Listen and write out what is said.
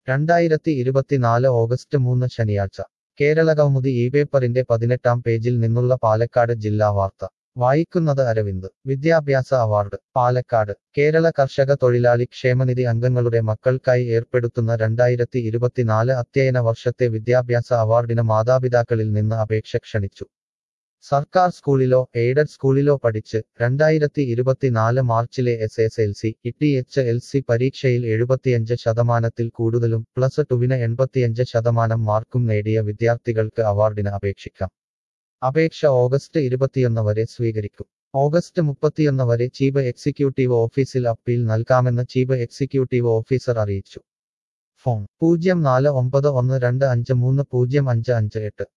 രണ്ടായിരത്തി ഇരുപത്തിനാല് ഓഗസ്റ്റ് മൂന്ന് ശനിയാഴ്ച കേരള കൗമുദി ഈ പേപ്പറിന്റെ പതിനെട്ടാം പേജിൽ നിന്നുള്ള പാലക്കാട് ജില്ലാ വാർത്ത വായിക്കുന്നത് അരവിന്ദ് വിദ്യാഭ്യാസ അവാർഡ് പാലക്കാട് കേരള കർഷക തൊഴിലാളി ക്ഷേമനിധി അംഗങ്ങളുടെ മക്കൾക്കായി ഏർപ്പെടുത്തുന്ന രണ്ടായിരത്തി ഇരുപത്തിനാല് അധ്യയന വർഷത്തെ വിദ്യാഭ്യാസ അവാർഡിന് മാതാപിതാക്കളിൽ നിന്ന് അപേക്ഷ ക്ഷണിച്ചു സർക്കാർ സ്കൂളിലോ എയ്ഡഡ് സ്കൂളിലോ പഠിച്ച് രണ്ടായിരത്തി ഇരുപത്തിനാല് മാർച്ചിലെ S S L C E H L C പരീക്ഷയിൽ എഴുപത്തിയഞ്ച് ശതമാനത്തിൽ കൂടുതലും പ്ലസ് ടുവിന് എൺപത്തിയഞ്ച് ശതമാനം മാർക്കും നേടിയ വിദ്യാർത്ഥികൾക്ക് അവാർഡിന് അപേക്ഷിക്കാം അപേക്ഷ ഓഗസ്റ്റ് ഇരുപത്തിയൊന്ന് വരെ സ്വീകരിക്കും ഓഗസ്റ്റ് മുപ്പത്തിയൊന്ന് വരെ ചീഫ് എക്സിക്യൂട്ടീവ് ഓഫീസിൽ അപ്പീൽ നൽകാമെന്ന് ചീഫ് എക്സിക്യൂട്ടീവ് ഓഫീസർ അറിയിച്ചു ഫോൺ പൂജ്യം നാല് ഒമ്പത് ഒന്ന് രണ്ട് അഞ്ച് മൂന്ന് പൂജ്യം അഞ്ച് അഞ്ച് എട്ട്